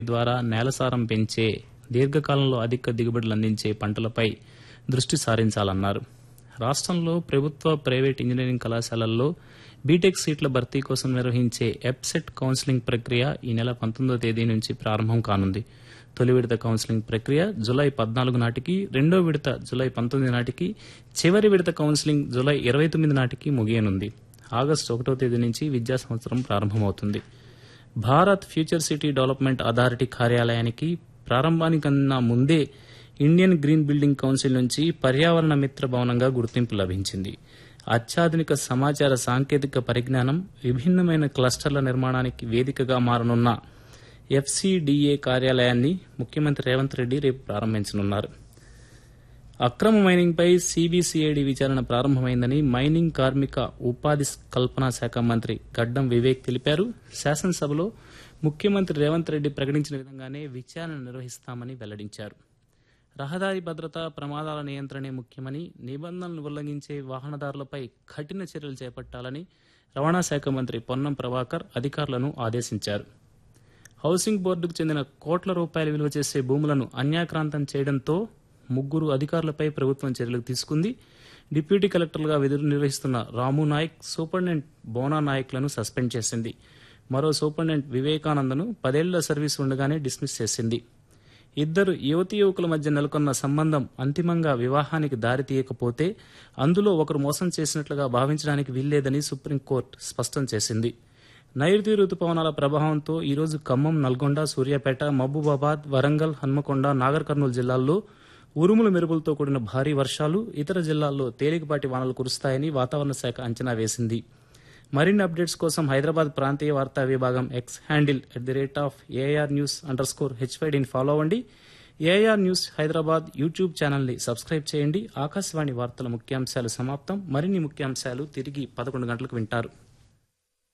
ద్వారా నేలసారం పెంచే దీర్ఘకాలంలో అధిక దిగుబడులు అందించే పంటలపై దృష్టి సారించాలన్నారు రాష్ట్రంలో ప్రభుత్వ ప్రైవేట్ ఇంజనీరింగ్ కళాశాలల్లో బీటెక్ సీట్ల భర్తీ కోసం నిర్వహించే ఎప్సెట్ కౌన్సిలింగ్ ప్రక్రియ ఈ నెల పంతొమ్మిదో తేదీ నుంచి ప్రారంభం కానుంది తొలి విడత కౌన్సిలింగ్ ప్రక్రియ జులై పద్నాలుగు నాటికి రెండో విడత జులై పంతొమ్మిది నాటికి చివరి విడత కౌన్సిలింగ్ జులై ఇరవై తొమ్మిది నాటికి ముగియనుంది ఆగస్టు ఒకటో తేదీ నుంచి విద్యా సంవత్సరం ప్రారంభమవుతుంది Bharat future city development authority కార్యాలయానికి ప్రారంభానికన్నా ముందే ఇండియన్ గ్రీన్ బిల్డింగ్ కౌన్సిల్ నుంచి పర్యావరణ మిత్ర భవనంగా గుర్తింపు లభించింది అత్యాధునిక సమాచార సాంకేతిక పరిజ్ఞానం విభిన్నమైన క్లస్టర్ల నిర్మాణానికి వేదికగా మారనున్న ఎఫ్సిడిఏ కార్యాలయాన్ని ముఖ్యమంత్రి రేవంత్ రెడ్డి రేపు ప్రారంభించనున్నారు అక్రమ మైనింగ్పై సిబిసిఐడి విచారణ ప్రారంభమైందని మైనింగ్ కార్మిక ఉపాధి కల్పనా శాఖ మంత్రి గడ్డం వివేక్ తెలిపారు శాసనసభలో ముఖ్యమంత్రి రేవంత్ రెడ్డి ప్రకటించిన విధంగానే విచారణ నిర్వహిస్తామని వెల్లడించారు రహదారి భద్రత ప్రమాదాల నియంత్రణే ముఖ్యమని నిబంధనలు ఉల్లంఘించే వాహనదారులపై కఠిన చర్యలు చేపట్టాలని రవాణా శాఖ మంత్రి పొన్నం ప్రభాకర్ అధికారులను ఆదేశించారు హౌసింగ్ బోర్డుకు చెందిన కోట్ల రూపాయల విలువ చేసే భూములను అన్యాక్రాంతం చేయడంతో ముగ్గురు అధికారులపై ప్రభుత్వం చర్యలు తీసుకుంది డిప్యూటీ కలెక్టర్లుగా విధులు నిర్వహిస్తున్న రాము నాయక్ సూపరింటెండెంట్ బోనా నాయక్లను సస్పెండ్ చేసింది మరో సూపరింటెండెంట్ వివేకానందను పదేళ్ల సర్వీస్ ఉండగానే డిస్మిస్ చేసింది ఇద్దరు యువతీ యువకుల మధ్య నెలకొన్న సంబంధం అంతిమంగా వివాహానికి దారి తీయకపోతే అందులో ఒకరు మోసం చేసినట్లుగా భావించడానికి వీల్లేదని సుప్రీంకోర్టు స్పష్టం చేసింది నైరుతి రుతుపవనాల ప్రభావంతో ఈరోజు ఖమ్మం నల్గొండ సూర్యాపేట మహబూబాబాద్ వరంగల్ హన్మకొండ నాగర్ కర్నూలు జిల్లాల్లో ఉరుముల మెరుపులతో కూడిన భారీ వర్షాలు ఇతర జిల్లాల్లో తేలికపాటి వానలు కురుస్తాయని వాతావరణ శాఖ అంచనా వేసింది మరిన్ని అప్డేట్స్ కోసం హైదరాబాద్ ప్రాంతీయ వార్తా విభాగం X handle at the rate of AR news underscore హెచ్వైడిని ఫాలో అవ్వండి ఏఆర్ న్యూస్ హైదరాబాద్ యూట్యూబ్ ఛానల్ని సబ్స్క్రైబ్ చేయండి ఆకాశవాణి వార్తల ముఖ్యాంశాలు సమాప్తం మరిన్ని ముఖ్యాంశాలు తిరిగి పదకొండు గంటలకు వింటారు